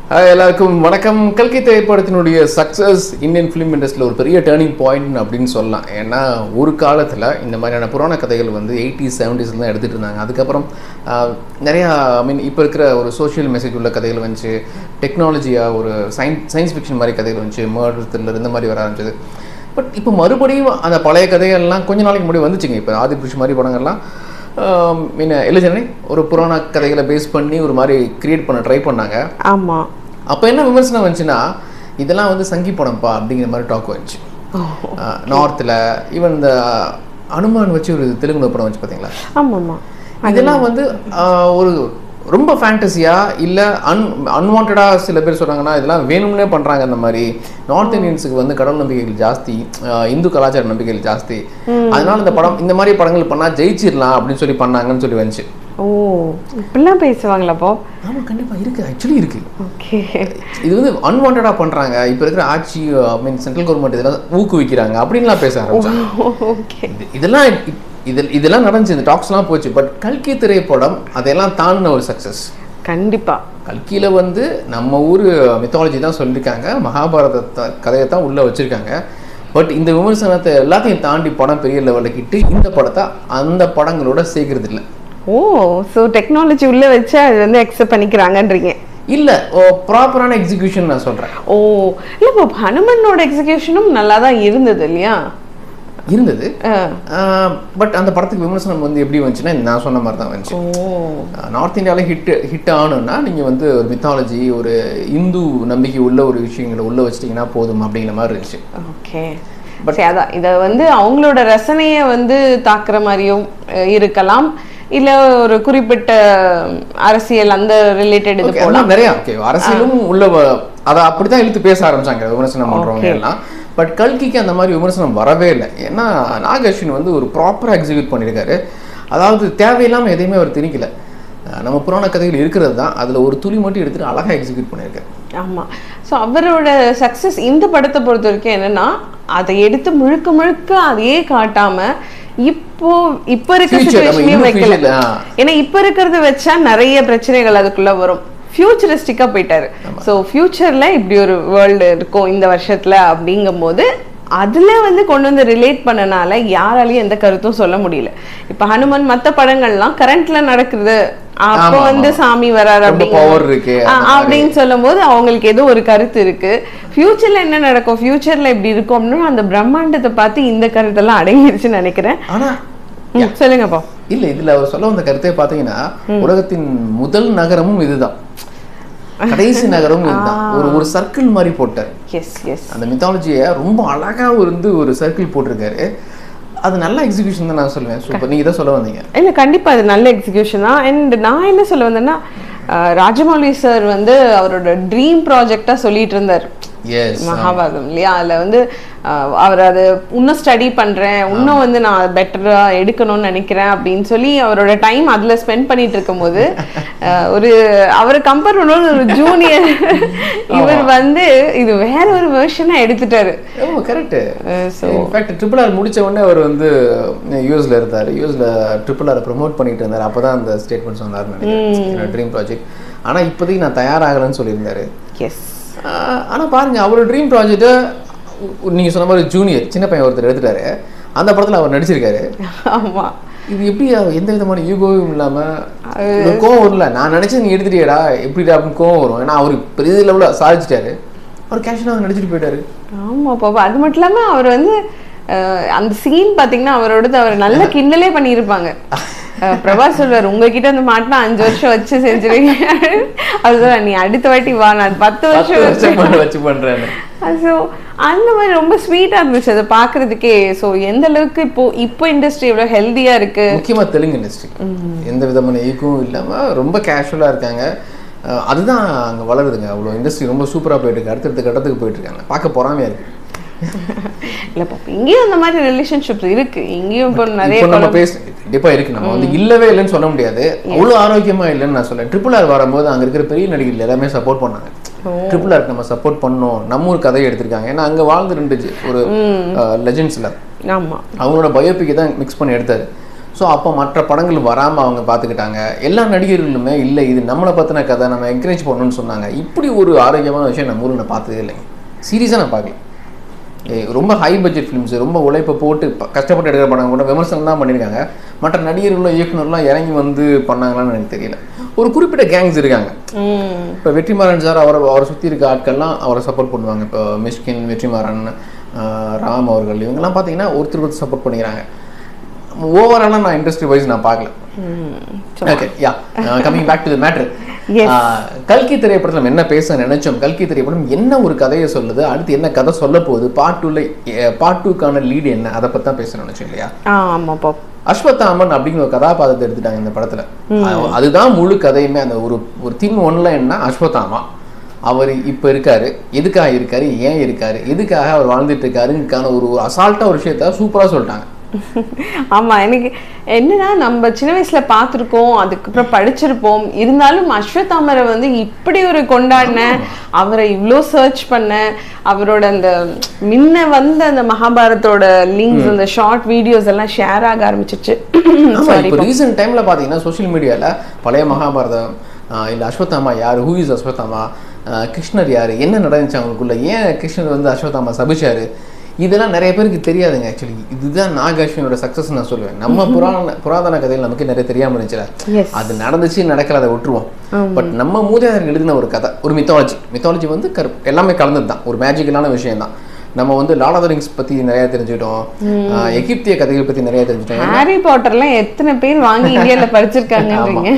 Hi எல்லாருக்கும் வணக்கம் கல்கி திரைப்படத்தினுடைய சக்ஸஸ் இந்தியன் ஃபிலிம் இண்டஸ்ட்ரியில் ஒரு பெரிய டேர்னிங் பாயிண்ட் அப்படின்னு சொல்லலாம் ஏன்னா ஒரு காலத்தில் இந்த மாதிரியான புராண கதைகள் வந்து எயிட்டிஸ் செவன்டிஸ்ல தான் எடுத்துகிட்டு இருந்தாங்க அதுக்கப்புறம் ஆஹ், நிறையா ஐ மீன் இப்போ இருக்கிற ஒரு சோஷியல் மெசேஜ் உள்ள கதைகள் வந்துச்சு டெக்னாலஜியாக ஒரு சயின்ஸ் சயின்ஸ் ஃபிக்ஷன் மாதிரி கதைகள் வந்துச்சு மர்டர் த்ரில்லர் இந்த மாதிரி வர ஆரம்பிச்சது பட் இப்போ மறுபடியும் அந்த பழைய கதைகள்லாம் கொஞ்ச நாளைக்கு முன்னாடி வந்துச்சுங்க இப்போ ஆதி புருஷ் மாதிரி படங்கள்லாம் மீன் எழுஜனே ஒரு புராண கதைகளை பேஸ் பண்ணி ஒரு மாதிரி கிரியேட் பண்ண ட்ரை பண்ணாங்க ஆமா அப்போ என்ன விமர்சனம் வந்துச்சுன்னா இதெல்லாம் வந்து சங்கி படம்ப்பா அப்படிங்கிற மாதிரி டாக் வந்துச்சு நார்த்தில் ஈவன் இந்த அனுமான் வச்சு ஒரு தெலுங்கு படம் வச்சு பார்த்தீங்களா ஆமாம்மா இதெல்லாம் வந்து ஆஹ், ஒரு ரொம்ப ஃபேண்டசியா இல்ல அன் அன்வான்டா சில பேர் சொல்றாங்கன்னா இதெல்லாம் வேணும்னே பண்றாங்க அந்த மாதிரி நார்த் இந்தியன்ஸுக்கு வந்து கடவுள் நம்பிக்கைகள் ஜாஸ்தி ஆஹ், இந்து கலாச்சார நம்பிக்கைகள் ஜாஸ்தி அதனால இந்த படம் இந்த மாதிரி படங்கள் பண்ணா ஜெயிச்சிடலாம் அப்படின்னு சொல்லி பண்ணாங்கன்னு சொல்லி வந்துச்சு ஓ இப்படிலாம் பேசுவாங்களா அப்போ ஆமா கண்டிப்பா இருக்கு ஆக்சுவலி இருக்கு ஓகே இது வந்து அன்வான்டா பண்றாங்க இப்ப இருக்கிற ஆட்சி ஐ மீன் சென்ட்ரல் கவர்மெண்ட் இதெல்லாம் ஊக்குவிக்கிறாங்க அப்படின்லாம் பேச ஆரம்பிச்சாங்க ஓகே இது- இதெல்லாம் இ- இதில் இதெல்லாம் நடந்துச்சு இந்த டாக்ஸ்லாம் போச்சு பட் கல்கி திரைப்படம் அதெல்லாம் தாண்டின ஒரு சக்ஸஸ் கண்டிப்பா கல்கியில் வந்து நம்ம ஊர் மித்தாலஜி தான் சொல்லியிருக்காங்க மகாபாரத கதையை தான் உள்ளே வச்சுருக்காங்க பட் இந்த விமர்சனத்தை எல்லாத்தையும் தாண்டி படம் பெரிய லெவலில் கிட்டு இந்த படத்தை அந்த படங்களோட சேர்க்கறது இல்லை ஓ ஸோ டெக்னாலஜி உள்ள வச்சு அது வந்து அக்செப்ட் பண்ணிக்கிறாங்கன்றீங்க இல்லை ப்ராப்பரான எக்ஸிகியூஷன் நான் சொல்கிறேன் ஓ இல்லை இப்போ ஹனுமனோட எக்ஸிகியூஷனும் நல்லா தான் இருந்தது இல்லையா இருந்தது ஆ. பட் அந்த படத்துக்கு விமர்சனம் வந்து எப்படி வந்துச்சுன்னா நான் சொன்ன மாதிரி தான் வந்துச்சு ஓ நார்த் இந்தியாவில் ஹிட் ஹிட் ஆகணும்னா நீங்கள் வந்து ஒரு மித்தாலஜி ஒரு இந்து நம்பிக்கை உள்ள ஒரு விஷயங்களை உள்ளே வச்சிட்டிங்கன்னா போதும் அப்படிங்கிற மாதிரி இருந்துச்சு ஓகே சரி அதான் இதை வந்து அவங்களோட ரசனையை வந்து தாக்குற மாதிரியும் அஹ், இருக்கலாம் இல்ல ஒரு குறிப்பிட்ட அரசியல் அந்த ரிலேட்டட் இது Okay, போல அதெல்லாம் நிறைய ஓகே அரசியலும் உள்ள வ- அதை அப்படிதான் இழுத்து பேச ஆரம்பிச்சாங்க விமர்சனம் பண்றவங்க எல்லாம் பட் கல்கிக்கு அந்த மாதிரி விமர்சனம் வரவே இல்லை ஏன்னா நாகர்ஷின் வந்து ஒரு ப்ராப்பரா எக்ஸிக்யூட் பண்ணியிருக்காரு அதாவது தேவையில்லாம எதையுமே அவர் திணிக்கல அஹ் நம்ம புராண கதைகள் இருக்கிறது தான் அதுல ஒரு துளி மட்டும் எடுத்துட்டு அழகா எக்ஸிக்யூட் பண்ணியிருக்காரு ஆமா ஸோ அவரோட சக்சஸ் இந்த படத்தை பொறுத்த வரைக்கும் என்னன்னா அதை எடுத்து முழுக்க முழுக்க அதையே காட்டாம இப்போ இப்ப இருக்க Future, நம்ம சுச்சுவேஷனையும் இன்னும் வைக்கல future ல, ஆ. ஏன்னா இப்ப இருக்கிறத வச்சா நிறைய பிரச்சனைகள் அதுக்குள்ள வரும் ஃபியூச்சரிஸ்டிக்கா போயிட்டாரு ஸோ ஃபியூச்சர்ல இப்படி ஒரு வேர்ல்டு இருக்கும் இந்த வருஷத்துல அப்படிங்கும்போது அதுல வந்து கொண்டு வந்து ரிலேட் பண்ணனால யாராலையும் எந்த கருத்தும் சொல்ல முடியல இப்ப ஹனுமன் மத்த படங்கள்லாம் கரண்ட்ல நடக்குது அப்போ ஆமா, வந்து ஆமா. சாமி வராரு ரொம்ப அப்படிங்கிற power இருக்கு, ஆ, அந்த மாதிரி. அப்படின்னு சொல்லும்போது அவங்களுக்கு ஏதோ ஒரு கருத்து இருக்கு ஃபியூச்சர்ல என்ன நடக்கும் ஃபியூச்சர்ல இப்படி இருக்கும் அப்படின்னு அந்த பிரம்மாண்டத்தை பார்த்து இந்த கருத்தெல்லாம் அடங்கிருச்சுன்னு நினைக்கிறேன் ஆனா ம், சொல்லுங்கப்பா இல்ல இதுல அவர் சொல்ல வந்த கருத்தே பாத்தீங்கன்னா உலகத்தின் முதல் நகரமும் இதுதான் கடைசி நகரமும் இதுதான் ஒரு ஒரு சர்க்கிள் மாதிரி போட்டார் எஸ் எஸ் அந்த மித்தாலஜியை ரொம்ப அழகா இருந்து ஒரு சர்க்கிள் போட்டிருக்காரு அது நல்ல எக்ஸிகியூஷன் தான் நான் சொல்லுவேன் சூப்பர் நீங்க இதான் சொல்ல வந்தீங்க இல்ல கண்டிப்பா அது நல்ல எக்ஸிகியூஷன் தான் அண்ட் நான் என்ன சொல்ல வந்தேன்னா அஹ், ராஜமௌலி சார் வந்து அவரோட ட்ரீம் ப்ராஜெக்டா சொல்லிட்டு இருந்தார் எஸ் மகாபாரதம் இல்லையா அதுல வந்து அஹ், அவர் அதை இன்னும் ஸ்டடி பண்றேன் இன்னும் வந்து நான் பெட்டரா எடுக்கணும்னு நினைக்கிறேன் அப்படின்னு சொல்லி அவரோட டைம் அதுல ஸ்பெண்ட் பண்ணிட்டு இருக்கும்போது அஹ், ஒரு அவரை கம்பேர் பண்ணும்போது ஒரு ஜூனியர் இவர் வந்து இது வேற ஒரு வெர்ஷனா எடுத்துட்டாரு ஓ correct ah, so in fact triple R முடிச்ச உடனே அவர் வந்து யூஎஸ்ல இருந்தார் யூஎஸ்ல ட்ரிபிள் ஆரை ப்ரொமோட் பண்ணிட்டு இருந்தார் அப்பதான் அந்த ஸ்டேட்மெண்ட் சொன்னார் நினைக்கிறேன் ட்ரீம் ப்ராஜெக்ட் ஆனா இப்போதைக்கு நான் தயாராகலன்னு சொல்லியிருந்தாரு எஸ் ஆஹ் ஆனா பாருங்க அவரோட ட்ரீம் ப்ராஜெக்ட்டை நீங்க சொன்ன மாதிரி ஜூனியர் சின்ன பையன் ஒருத்தர் எடுத்துட்டாரு அந்த படத்துல அவர் நடிச்சிருக்காரு ஆமா இது எப்படி அவ- எந்த விதமான யூகோவும் இல்லாம ஒரு கோவம் வரல நான் நினைச்சது நீ எடுத்துட்டியடா எப்படிடா அப்படின்னு கோவம் வரும் ஏன்னா அவர் பெரிய லெவலில் சாதிச்சிட்டாரு அவர் கேஷனாக நடிச்சிட்டு போயிட்டாரு ஆமா பாப்பா அது மட்டும் இல்லாம அவர் வந்து அஹ், அந்த சீன் பாத்தீங்கன்னா அவரோடது அவர் நல்ல கிண்டலே பண்ணியிருப்பாங்க அஹ், பிரபாஸ் சொல்வார் உங்ககிட்ட வந்து மாட்டினா அஞ்சு வருஷம் வச்சு செஞ்சிருவீங்க அவர் சொல்ல நீ அடுத்த வாட்டி வா நான் பத்து பத்து வருஷம் வச்சு வருஷம் பண்ண வச்சு பண்றேன்னு ஸோ அந்த மாதிரி ரொம்ப ஸ்வீட்டா இருந்துச்சு அதை பாக்குறதுக்கே ஸோ எந்த அளவுக்கு இப்போ இப்போ இண்டஸ்ட்ரி எவ்வளவு ஹெல்தியா இருக்கு முக்கியமா தெலுங்கு இண்டஸ்ட்ரி எந்த விதமான ஈக்கும் இல்லாம ரொம்ப கேஷுவலா இருக்காங்க அஹ் அதுதான் அங்க வளருதுங்க அவ்வளோ இண்டஸ்ட்ரி ரொம்ப சூப்பரா போயிட்டு இருக்கு அடுத்தடுத்த கட்டத்துக்கு போயிட்டு இருக்காங்க பார்க்க பொறாமையா இருக்கு இல்ல பாப்பா இங்கேயும் அந்த மாதிரி ரிலேஷன்ஷிப்ஸ் இருக்கு இங்கேயும் இப்போ நிறைய இப்போ நம்ம பேச கண்டிப்பா இருக்கு நம்ம வந்து இல்லவே இல்லைன்னு சொல்ல முடியாது அவ்வளவு ஆரோக்கியமா இல்லைன்னு நான் சொல்றேன் ட்ரிபிள் ஆர் வரும்போது அங்க இருக்கிற பெரிய நடிகர்கள் எல்லாமே சப்போர்ட் பண்ணாங்க ட்ரிபிள் ஆருக்கு நம்ம சப்போர்ட் பண்ணோம் நம்ம ஒரு கதையை எடுத்திருக்காங்க ஏன்னா அங்க வாழ்ந்து ரெண்டு ஜி- ஒரு லெஜெண்ட்ஸ்ல ஆமா அவங்களோட பயோபிக்கை தான் மிக்ஸ் பண்ணி எடுத்தாரு ஸோ அப்போ மற்ற படங்கள் வராமல் அவங்க பார்த்துக்கிட்டாங்க எல்லா நடிகர்களுமே இல்லை இது நம்மளை பற்றின கதை நம்ம என்கரேஜ் பண்ணணும்னு சொன்னாங்க இப்படி ஒரு ஆரோக்கியமான விஷயம் நம்ம ஊரில் நான் பார்த்ததே இல்லைங்க சீரியஸாக நான் பார்க்கல ஏ, ரொம்ப ஹை பட்ஜெட் ஃபிலிம்ஸ் ரொம்ப உழைப்பை போட்டு ப- கஷ்டப்பட்டு எடுக்கிற படம் கூட விமர்சனம் தான் பண்ணியிருக்காங்க மற்ற நடிகர்களும் இயக்குனர்லாம் இறங்கி வந்து பண்ணாங்களான்னு எனக்கு தெரியல ஒரு குறிப்பிட்ட கேங்ஸ் இருக்காங்க ம் இப்போ வெற்றிமாறன் சார் அவரை அவரை சுற்றி இருக்க ஆட்கள்லாம் அவரை சப்போர்ட் பண்ணுவாங்க இப்போ மிஷ்கின் வெற்றிமாறன் ஆஹ் ராம் அவர்கள் இவங்கெல்லாம் பார்த்தீங்கன்னா ஒருத்தர் ஒருத்தர் சப்போர்ட் பண்ணிக்கிறாங்க ஓவராலாக நான் இண்டஸ்ட்ரி வைஸ் நான் பார்க்கல ம் okay yeah coming back to the matter Yes. கல்கி திரைப்படத்தில் நம்ம என்ன பேச நினைச்சோம் கல்கி திரைப்படம் என்ன ஒரு கதையை சொல்லுது அடுத்து என்ன கதை சொல்ல போகுது பார்ட் டூல பார்ட் டூக்கான லீடு என்ன அதை பற்றி தான் பேச நினைச்சோம் இல்லையா ஆ ஆமாப்பா அஸ்வத்தாமன் அப்படிங்கிற ஒரு கதாபாத்திரத்தை எடுத்துட்டாங்க இந்த படத்துல அது- அதுதான் முழு கதையுமே அந்த ஒரு ஒரு தின் ஒன்ல என்ன அஸ்வத்தாமா அவர் இப்ப இருக்காரு எதுக்காக இருக்காரு ஏன் இருக்காரு எதுக்காக அவர் வாழ்ந்துட்டு இருக்காருக்கான ஒரு அசால்ட்டா ஒரு விஷயத்த சூப்பரா சொல்லிட்டாங்க ஆமா எனக்கு என்னன்னா நம்ம சின்ன வயசுல பார்த்திருக்கோம் அதுக்கப்புறம் படிச்சிருப்போம் இருந்தாலும் அஸ்வத்தாமரை வந்து இப்படி ஒரு கொண்டாடின அவரை இவ்ளோ சர்ச் பண்ண அவரோட அந்த முன்ன வந்த அந்த மகாபாரத்தோட லிங்க்ஸ் அந்த ஷார்ட் வீடியோஸ் எல்லாம் ஷேர் ஆக ஆரம்பிச்சிச்சு ஆமா சாரி இப்போ ரீசெண்ட் டைம்ல பாத்தீங்கன்னா சோஷியல் மீடியால பழைய மகாபாரதம் ஆஹ் இல்ல அஸ்வத்தாமா யார் ஹூ இஸ் அஸ்வத்தாமா ஆஹ் கிருஷ்ணர் யாரு என்ன நடந்துச்சு அவங்களுக்குள்ள ஏன் கிருஷ்ணர் வந்து அஸ்வத்தாமா சபிச்சாரு இதெல்லாம் நிறைய பேருக்கு தெரியாதுங்க ஆக்சுவலி இதுதான் நாகாஸ்வினோட சக்சஸ் நான் சொல்லுவேன் நம்ம புராண புராதன கதையில் நமக்கு நிறைய தெரியாம இருந்துச்சுல Yes. அது நடந்துச்சு நடக்கல அதை விட்டுருவோம் பட் நம்ம மூதாதையர் எழுதின ஒரு கதை ஒரு மித்தாலஜி மித்தாலஜி வந்து கரு எல்லாமே கலந்தது தான் ஒரு மேஜிக்கலான விஷயம் தான் நம்ம வந்து லார்ட் ஆஃப் ரிங்ஸ் பத்தி நிறைய தெரிஞ்சுக்கிட்டோம் ஆஹ் எகிப்திய கதைகள் பத்தி நிறைய தெரிஞ்சுட்டோம் ஹாரி பாட்டர்லாம் எத்தனை பேர் வாங்கி இந்தியால படிச்சிருக்காங்கன்றீங்க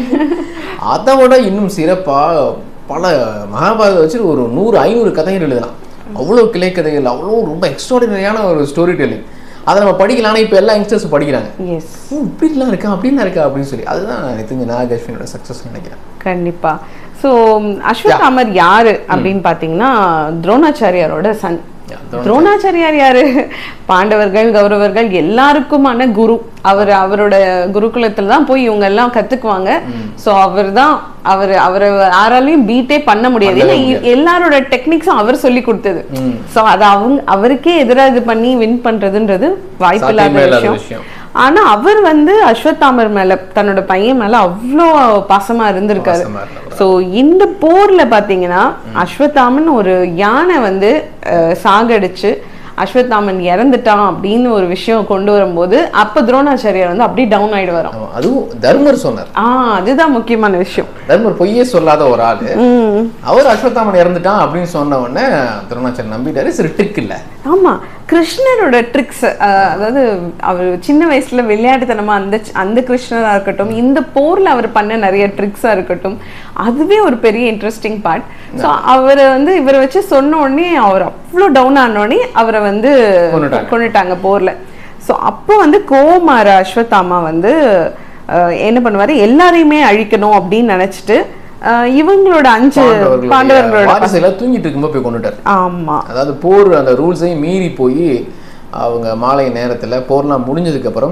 அதை விட இன்னும் சிறப்பா பல மகாபாரதம் வச்சு ஒரு நூறு ஐநூறு கதைகள் எழுதலாம் அவ்வளோ கிளை கதைகள் அவ்வளோ ரொம்ப எக்ஸ்ட்ராடினரியான ஒரு ஸ்டோரி டெல்லிங் அதை நம்ம படிக்கலாம் இப்போ எல்லா யங்ஸ்டர்ஸ் படிக்கிறாங்க எஸ் ஓ இப்படிலாம் இருக்கா அப்படிலாம் இருக்கா அப்படின்னு சொல்லி அதுதான் எனக்கு தெரிஞ்ச நாகேஸ்வரனோட சக்ஸஸ் நினைக்கிறேன் கண்டிப்பா சோ அஸ்வத்தாமர் யாரு அப்படின்னு பாத்தீங்கன்னா துரோணாச்சாரியாரோட சன் Yeah, துரோணாச்சாரியார் யாரு பாண்டவர்கள் கௌரவர்கள் எல்லாருக்குமான குரு அவர் அவரோட குருகுலத்துல தான் போய் இவங்க எல்லாம் கத்துக்குவாங்க சோ அவர் தான் அவர் அவரை யாராலையும் பீட்டே பண்ண முடியாது ஏன்னா இ- எல்லாரோட டெக்னிக்ஸும் அவர் சொல்லி கொடுத்தது சோ அது அவங்க அவருக்கே எதிராக இது பண்ணி வின் பண்றதுன்றது வாய்ப்பில்லாத சாத்தியமே இல்லாத விஷயம் விஷயம். ஆனா அவர் வந்து அஸ்வத்தாமர் மேல தன்னோட பையன் மேல அவ்வளோ பாசமா இருந்திருக்காரு பாசமா இருந்தவர். சோ இந்த போர்ல பாத்தீங்கன்னா அஸ்வத்தாமன் ஒரு யானை வந்து அஹ், சாகடிச்சு அஸ்வத்தாமன் இறந்துட்டான் அப்படின்னு ஒரு விஷயம் கொண்டு வரும்போது அப்ப துரோணாச்சாரியார் வந்து அப்படியே டவுன் ஆயிடு வரும் ஆமா, அதுவும் தர்மர் சொன்னார் ஆ அதுதான் முக்கியமான விஷயம் தர்மர் பொய்யே சொல்லாத ஒரு ஆளு உம் அவர் அஸ்வத்தாமன் இறந்துட்டான் அப்படின்னு சொன்ன உடனே துரோணாச்சாரி நம்பிட்டாரு சரி ட்ரிக் இல்ல ஆமா கிருஷ்ணரோட ட்ரிக்ஸ் அதாவது அவர் சின்ன வயசுல விளையாட்டுத்தனமா அந்த சி- அந்த கிருஷ்ணரா இருக்கட்டும் இந்த போர்ல அவர் பண்ண நிறைய ட்ரிக்ஸா இருக்கட்டும் அதுவே ஒரு பெரிய இன்ட்ரெஸ்டிங் பார்ட் ஸோ அவரை வந்து இவரை வச்சு சொன்ன உடனே அவர் அவ்வளோ டவுன் ஆன உடனே அவரை வந்து கொன்னுட்டாங்க. கொண்டுட்டாங்க போர்ல ஸோ அப்போ வந்து கோமார அஸ்வத்தாமா வந்து அஹ், என்ன பண்ணுவாரு எல்லாரையுமே அழிக்கணும் அப்படின்னு நினைச்சிட்டு அஹ், இவங்களோட அஞ்சு பாண்டவர்களுடைய பாண்டவர்களோட வாரிசுல தூங்கிட்டு இருக்கும்போது போய் கொண்டுட்டார் ஆமா அதாவது போர் அந்த ரூல்ஸையும் மீறி போய் அவங்க மாலை நேரத்துல போர்லாம் முடிஞ்சதுக்கு அப்புறம்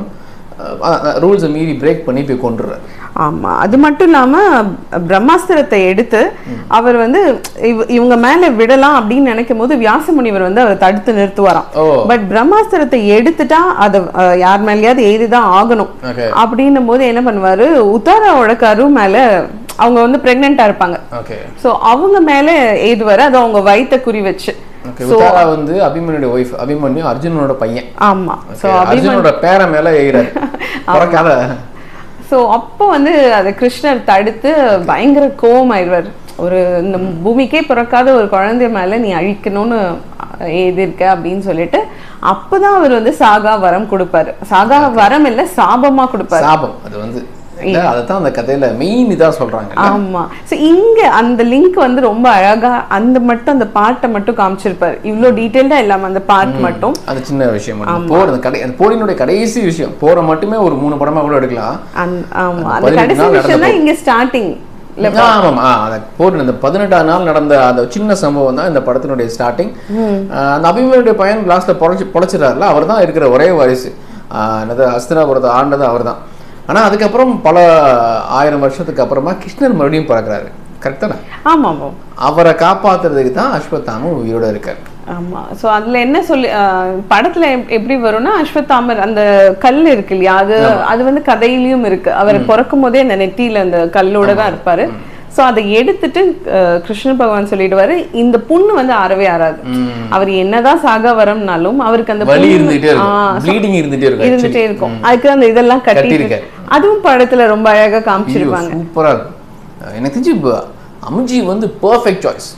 ரூல்ஸை மீறி பிரேக் பண்ணி போய் கொண்டுறாரு ஆமா அது மட்டும் இல்லாம பிரம்மாஸ்திரத்தை எடுத்து அவர் வந்து இவ- இவங்க மேல விடலாம் அப்படின்னு நினைக்கும் போது வியாச முனிவர் வந்து அவர் தடுத்து நிறுத்துவாராம் ஓ பட் பிரம்மாஸ்திரத்தை எடுத்துட்டா அதை அஹ், யார் மேலயாவது எய்துதான் ஆகணும் ஓகே அப்படின்னும் போது என்ன பண்ணுவாரு உத்தாராவோட கரு மேல அவங்க வந்து பிரெக்னெண்டா இருப்பாங்க ஓகே சோ அவங்க மேல எய்துவாரு அது அவங்க வயித்த குறி வச்சு ஓகே உத்தாரா வந்து அபிமன்யுடைய ஒய்ஃப் அபிமன்யு அர்ஜுனனோட பையன் ஆமா சோ Okay, அர்ஜுனனோட பேர மேல ஏறாரு பிறக்காத ஸோ அப்போ வந்து அதை கிருஷ்ணர் தடுத்து பயங்கர கோவமாயிடுவார் ஒரு இந்த பூமிக்கே பிறக்காத ஒரு குழந்தை மேல நீ அழிக்கணும்னு எழுதியிருக்க அப்படின்னு சொல்லிட்டு அப்பதான் அவர் வந்து சாகா வரம் கொடுப்பாரு சாகா வரம் இல்ல சாபமா கொடுப்பாரு சாபம் அது வந்து இல்ல அதைத்தான் அந்த கதையில மெயின் இதா சொல்றாங்க ஆமா சோ இங்க அந்த லிங்க் வந்து ரொம்ப அழகா அந்த மட்டும் அந்த பாட்டை மட்டும் காமிச்சிருப்பாரு இவ்ளோ டீட்டெயில்டா இல்லாம அந்த பார்ட் மட்டும் அந்த சின்ன விஷயம் மட்டும் போர் அந்த கடை அந்த போரினுடைய கடைசி விஷயம் போரை மட்டுமே ஒரு மூணு படமா கூட எடுக்கலாம் அந்த- ஆமா அந்த பதினெட்டு கடைசி நாள் விஷயம் தான் இங்க ஸ்டார்டிங் ஆமாம் ஆ அந்த போர் இந்த பதினெட்டாம் நாள் நடந்த அந்த சின்ன சம்பவம் தான் இந்த படத்தினுடைய ஸ்டார்டிங் அந்த அபிமனுடைய பையன் லாஸ்ட்ல பொழைச்சி பொழைச்சிடறாருல அவர் தான் இருக்கிற ஒரே வாரிசு ஆஹ் என்னது அஸ்தினாபுரத்தை ஆண்டது அவர் தான் ஆனா அதுக்கப்புறம் பல ஆயிரம் வருஷத்துக்கு அப்புறமா கிருஷ்ணர் மறுபடியும் பிறக்கிறாரு கரெக்ட் தானே ஆமா ஆமா அவரை காப்பாத்துறதுக்கு தான் அஸ்வத்தாம உயிரோட இருக்காரு ஆமா சோ அதுல என்ன சொல்லி அஹ், படத்துல எப்- எப்படி வரும்னா அஸ்வத்தாமர் அந்த கல் இருக்கு இல்லையா அது அது வந்து கதையிலயும் இருக்கு அவர் பிறக்கும் போதே அந்த நெத்தியில அந்த கல்லோட தான் இருப்பாரு சோ அதை எடுத்துட்டு அஹ், கிருஷ்ண பகவான் சொல்லிடுவாரு இந்த புண்ணு வந்து ஆறவே ஆறாது அவர் என்னதான் சாக வரம்னாலும் அவருக்கு அந்த வலி புண்ணு- இருந்துகிட்டே ஆ, இருக்கும் ப்ளீடிங் இருந்துகிட்டே இருக்கும் இருந்துட்டே இருக்கும் அதுக்கு அந்த இதெல்லாம் கட்டி கட்டியிருக்காரு. அதுவும் படத்துல ரொம்ப அழகா காமிச்சிருப்பாங்க சூப்பரா இருக்கும் எனக்கு தெரிஞ்சு இப்ப அம்ஜி வந்து பெர்ஃபெக்ட் சாய்ஸ்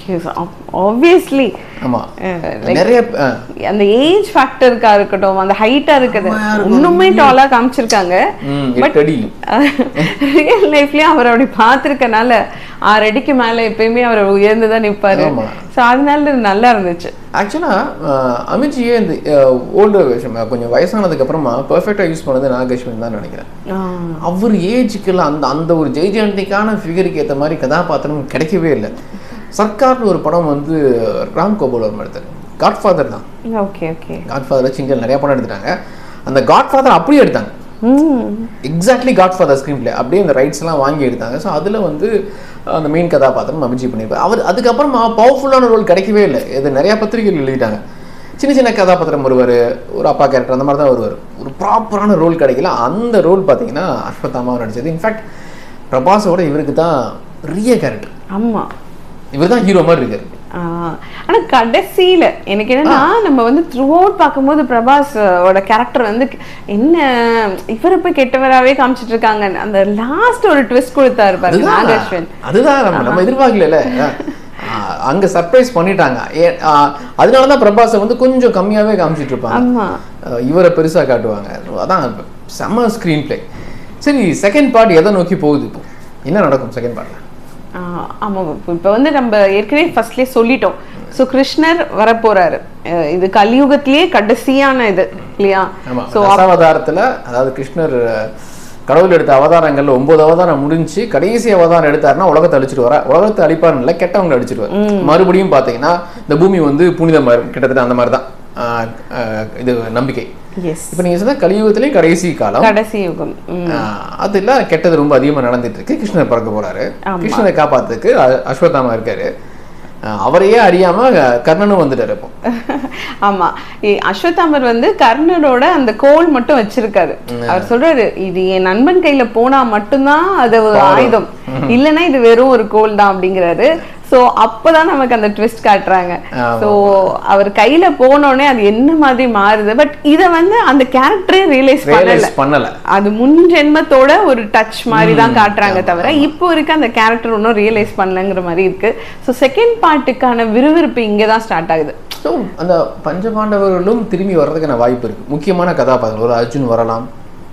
ஆப்வியஸ்லி ஆமா நிறைய அஹ், அந்த ஏஜ் ஃபேக்டருக்கா இருக்கட்டும் அந்த ஹைட்டா இருக்குது இன்னுமே டாலா காமிச்சிருக்காங்க ம், எட்டு அடி ரியல் லைஃப்லயும் அவர் அப்படி பார்த்திருக்கனால ஆறு அடிக்கு மேல எப்பயுமே அவர் உயர்ந்து தான் நிப்பாரு ஆமா. ஸோ அதனால இது நல்லா இருந்துச்சு ஆக்சுவலா அமித்ஜியே இந்த ஓல்டு விஷயம் கொஞ்சம் வயசானதுக்கு அப்புறமா பெர்ஃபெக்டா யூஸ் பண்ணது நாகேஷ்வன் தான் நினைக்கிறேன் அவர் ஏஜுக்கெல்லாம் அந்த அந்த ஒரு ஜெய்ஜாண்டிக்கான ஃபிகருக்கு ஏற்ற மாதிரி கதாபாத்திரம் கிடைக்கவே இல்லை சர்க்கார்னு ஒரு படம் வந்து ராம் கோபால் வர்மா எடுத்தார் காட்ஃபாதர் தான் ஓகே ஓகே காட்ஃபாதர் சிங்கல் நிறைய படம் எடுத்துட்டாங்க அந்த காட்ஃபாதர் அப்படியே எடுத்தாங்க ம் exactly Godfather screenplay அப்படியே அந்த ரைட்ஸ் எல்லாம் வாங்கி எடுத்தாங்க ஸோ அதில் வந்து அந்த மெயின் கதாபாத்திரம் அபிஜி பண்ணியிருப்பார் அவர் அதுக்கப்புறமா பவர்ஃபுல்லான ரோல் கிடைக்கவே இல்லை இது நிறைய பத்திரிகைகள் எழுதிட்டாங்க சின்ன சின்ன கதாபாத்திரம் வருவார் ஒரு அப்பா கேரக்டர் அந்த மாதிரி தான் வருவார் ஒரு ப்ராப்பரான ரோல் கிடைக்கல அந்த ரோல் பார்த்தீங்கன்னா அஸ்வத்தாமாவை நடிச்சது இன்ஃபேக்ட் பிரபாஸோட இவருக்கு தான் பெரிய கேரக்டர் ஆமா இவர் தான் ஹீரோ மாதிரி இருக்காரு ஆஹ் ஆனா கடைசியில எனக்கு என்னன்னா நம்ம வந்து த்ரூ அவுட் பார்க்கும்போது பிரபாஸ் ஓட கேரக்டர் வந்து என்ன இவரை போய் கெட்டவராவே காமிச்சிட்டு இருக்காங்க அந்த லாஸ்ட் ஒரு ட்விஸ்ட் கொடுத்தாரு பாருங்க அதுதான் நாகேஸ்வன் அதுதான் நம்ம நம்ம எதிர்பார்க்கல அங்க சர்ப்ரைஸ் பண்ணிட்டாங்க ஏ- ஆ, அதனால தான் பிரபாஸை வந்து கொஞ்சம் கம்மியாவே காமிச்சிட்டு இருப்பாங்க ஆமா அஹ் இவரை பெருசா காட்டுவாங்க அதான் செம்ம ஸ்க்ரீன் பிளே சரி செகண்ட் பார்ட் எதை நோக்கி போகுது இப்போ என்ன நடக்கும் செகண்ட் பார்ட்ல ஆஹ் ஆமா இப்ப- இப்ப வந்து நம்ம ஏற்கனவே ஃபர்ஸ்ட்லயே சொல்லிட்டோம் சோ கிருஷ்ணர் வரப்போறாரு அஹ் இது கலியுகத்திலேயே கடைசியான இது இல்லையா ஆமா சோ தசாவதாரத்துல அதாவது கிருஷ்ணர் அஹ், கடவுள் எடுத்த அவதாரங்கள்ல ஒன்பது அவதாரம் முடிஞ்சு கடைசி அவதாரம் எடுத்தாருன்னா உலகத்தை அழிச்சிட்டு வர உலகத்தை அழிப்பாருன்னு இல்ல கெட்டவங்களை அழிச்சிடுவார் மறுபடியும் பாத்தீங்கன்னா இந்த பூமி வந்து புனிதமா இருக்கும் கிட்டத்தட்ட அந்த மாதிரி தான் ஆஹ், ஆஹ், இது நம்பிக்கை எஸ் இப்போ நீங்க சொன்ன கலியுகத்திலேயே கடைசி காலம் கடைசி யுகம் ம். ஆஹ் அதுல கெட்டது ரொம்ப அதிகமா நடந்துட்டு இருக்கு கிருஷ்ணர் பிறக்க போறாரு ஆமா. கிருஷ்ணரை காப்பாத்துக்கு அ- அஸ்வத்தாமா இருக்காரு ஆஹ் அவரையே அறியாம அஹ், கர்ணனும் வந்துட்டாரு இப்போ ஆமா இ- அஸ்வத்தாமர் வந்து கர்ணரோட அந்த கோல் மட்டும் வச்சிருக்காரு அவர் சொல்றாரு இது என் நண்பன் கையில போனா மட்டும்தான் அது ஒரு ஆயுதம் இல்லைன்னா இது வெறும் ஒரு கோல் தான் அப்படிங்கிறாரு சோ அப்பதான் நமக்கு அந்த ட்விஸ்ட் காட்டுறாங்க ஆமா. சோ அவர் கையில போனோடனே அது என்ன மாதிரி மாறுது பட் இத வந்து அந்த கேரக்டரே ரியலைஸ் பண்ணல ரியலைஸ் பண்ணல அது முன் ஜென்மத்தோட ஒரு டச் மாதிரி தான் காட்டுறாங்க தவிர இப்போ இருக்க அந்த கேரக்டர் ஒன்றும் ரியலைஸ் பண்ணலங்கிற மாதிரி இருக்கு ஸோ செகண்ட் பார்ட்டுக்கான விறுவிறுப்பு இங்கே தான் ஸ்டார்ட் ஆகுது ஸோ அந்த பஞ்சபாண்டவர்களும் திரும்பி வர்றதுக்கான வாய்ப்பு இருக்கு முக்கியமான கதாபாத்திரம் ஒரு அர்ஜுன் வரலாம்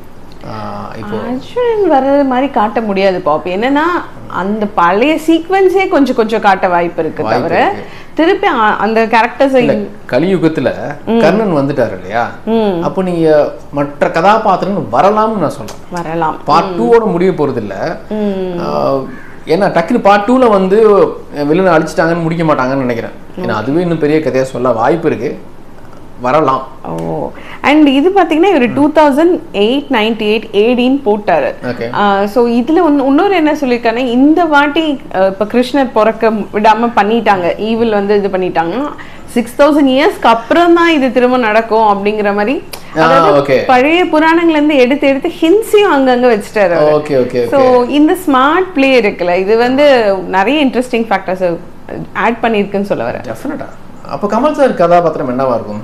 ஆஹ் இப்போ அர்ஜுனன் வர்றது மாதிரி காட்ட முடியாது பாப் என்னன்னா அந்த பழைய சீக்வன்ஸே கொஞ்சம் கொஞ்சம் காட்ட வாய்ப்பு இருக்கு வாய்ப்பு தவிர இருக்கு. திருப்பி அ- அந்த கேரக்டர்ஸை இல்ல கலியுகத்துல கர்ணன் வந்துட்டாரு இல்லையா அப்போ நீங்க மற்ற கதாபாத்திரங்கள் வரலாம்னு நான் சொல்றேன் வரலாம் பார்ட் டூவோட முடிய போறது இல்ல ஆஹ் ஏன்னா டக்குனு பார்ட் டூல வந்து வில்லனை அழிச்சிட்டாங்கன்னு முடிக்க மாட்டாங்கன்னு நினைக்கிறேன் ஏன்னா அதுவே இன்னும் பெரிய கதையா சொல்ல வாய்ப்பு இருக்கு வரலாம் ஓ அண்ட் இது பார்த்தீங்கன்னா இவர் two thousand eight ninety eight ஏடின்னு போட்டாரு ஓகே ஸோ இதுல ஒன்னு இன்னொரு என்ன சொல்லியிருக்காங்க இந்த வாட்டி அஹ், இப்ப கிருஷ்ணர் பிறக்க விடாம பண்ணிட்டாங்க ஈவில் வந்து இது பண்ணிட்டாங்க சிக்ஸ் தௌசண்ட் இயர்ஸ்க்கு அப்புறம் தான் இது திரும்ப நடக்கும் அப்படிங்கிற மாதிரி அதாவது ஓகே பழைய புராணங்கள்ல இருந்து எடுத்து எடுத்து ஹின்ஸையும் அங்கங்க வச்சுட்டாரு அவரு. ஓகே ஓகே ஸோ இந்த ஸ்மார்ட் பிளே இருக்குல்ல இது வந்து நிறைய இன்ட்ரெஸ்டிங் ஃபேக்டர்ஸ் ஆட் பண்ணியிருக்குன்னு சொல்ல வரேன் டெஃபினட்டா அப்போ கமல் சார் கதாபாத்திரம் என்னவா இருக்கும்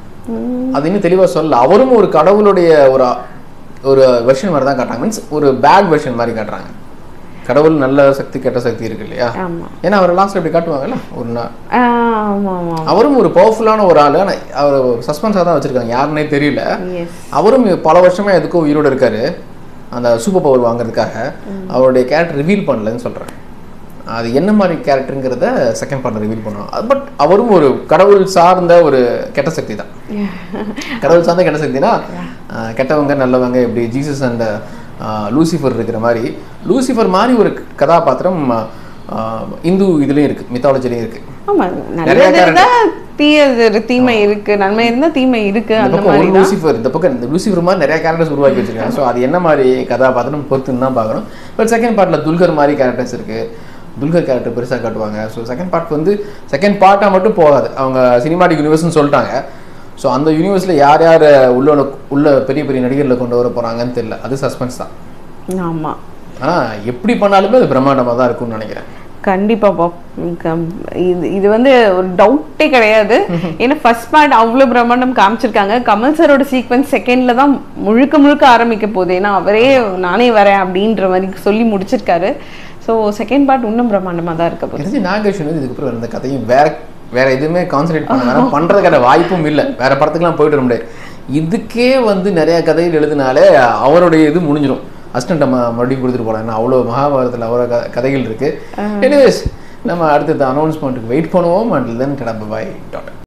அது இன்னும் தெளிவா சொல்ல அவரும் ஒரு கடவுளுடைய ஒரு ஒரு வெர்ஷன் மாதிரி தான் காட்டுறாங்க மீன்ஸ் ஒரு பேட் வெர்ஷன் மாதிரி காட்டுறாங்க கடவுள் நல்ல சக்தி கெட்ட சக்தி இருக்கு இல்லையா ஆமா ஏன்னா அவர் லாஸ்ட்ல இப்படி காட்டுவாங்கல்ல ஒரு நா- ஆஹ் ஆமா ஆமா அவரும் ஒரு பவர்ஃபுல்லான ஒரு ஆளு ஆனா அவர் சஸ்பென்ஸாக தான் வச்சிருக்காங்க யாருன்னே தெரியல எஸ் அவரும் பல வருஷமா எதுக்கோ உயிரோட இருக்காரு அந்த சூப்பர் பவர் வாங்குறதுக்காக அவருடைய கேரக்டர் ரிவீல் பண்ணலன்னு சொல்றேன் அது என்ன மாதிரி கேரக்டருங்கிறத செகண்ட் பார்ட்ல ரிவீல் பண்ணுவோம் பட் அவரும் ஒரு கடவுள் சார்ந்த ஒரு கெட்ட சக்தி தான் கடவுள் சார்ந்த கெட்ட சக்தினா ஆஹ், கெட்டவங்க நல்லவங்க எப்படி ஜீசஸ் அண்ட் லூசிஃபர் இருக்கிற மாதிரி லூசிஃபர் மாதிரி ஒரு கதாபாத்திரம் ஆஹ், இந்து இதுலயும் இருக்கு மித்தாலஜிலையும் இருக்கு ஆமா நிறைய நல்லது இருந்தா தீயது இரு- தீமை இருக்கு நன்மை இருந்தா தீமை இருக்கு இந்த அந்த பக்கம் மாதிரி ஒரு தான் லூசிஃபர் இந்த பக்கம் இந்த லூசிஃபர் மாதிரி நிறைய கேரக்டர்ஸ் உருவாக்கி வச்சிருக்காங்க ஸோ அது என்ன மாதிரி கதாபாத்திரம் பொறுத்துன்னு தான் பார்க்கணும் பட் செகண்ட் பார்ட்ல துல்கர் மாதிரி கேரக்டர்ஸ் இருக்கு துல்கர் கேரக்டர் பெருசாக காட்டுவாங்க ஸோ செகண்ட் பார்ட் வந்து செகண்ட் பார்ட்டாக மட்டும் போகாது அவங்க சினிமாட்டிக் யூனிவர்ஸ்னு சொல்லிட்டாங்க ஸோ அந்த யூனிவர்ஸில் யார் யார் உள்ள உள்ள பெரிய பெரிய நடிகர்களை கொண்டு வர போகிறாங்கன்னு தெரியல அது சஸ்பென்ஸ் தான் ஆமா ஆனால் எப்படி பண்ணாலுமே அது பிரம்மாண்டமாக தான் இருக்கும்னு நினைக்கிறேன் கண்டிப்பா பாப் கம்- இது இது வந்து ஒரு டவுட்டே கிடையாது ஏன்னா ஃபர்ஸ்ட் பார்ட் அவ்வளோ பிரம்மாண்டம் காமிச்சிருக்காங்க கமல் சாரோட சீக்வன்ஸ் செகண்ட்ல தான் முழுக்க முழுக்க ஆரம்பிக்க போகுது ஏன்னா அவரே நானே வரேன் அப்படின்ற மாதிரி சொல்லி முடிச்சிருக்காரு ஸோ செகண்ட் பார்ட் இன்னும் பிரம்மாண்டமா தான் இருக்க போகுது தெரிஞ்சு நாகேஷ் வந்து இதுக்கப்புறம் இந்த கதையும் வேற வேற எதுவுமே கான்சன்ட்ரேட் பண்ண வேணாம் பண்றதுக்கான வாய்ப்பும் இல்லை வேற படத்துக்குலாம் போயிட்டு வர முடியாது இதுக்கே வந்து நிறைய கதைகள் எழுதினாலே அவருடைய இது முடிஞ்சிடும் அசிஸ்டன்ட் நம்ம மறுபடியும் கொடுத்துட்டு போகலாம் ஏன்னா அவ்வளோ மகாபாரதத்தில் அவ்வளோ க- கதைகள் இருக்கு எனிவேஸ் நம்ம அடுத்தது அனௌன்ஸ்மெண்ட்டுக்கு வெயிட் பண்ணுவோம் அண்ட் தென் கடை பாய் டாட்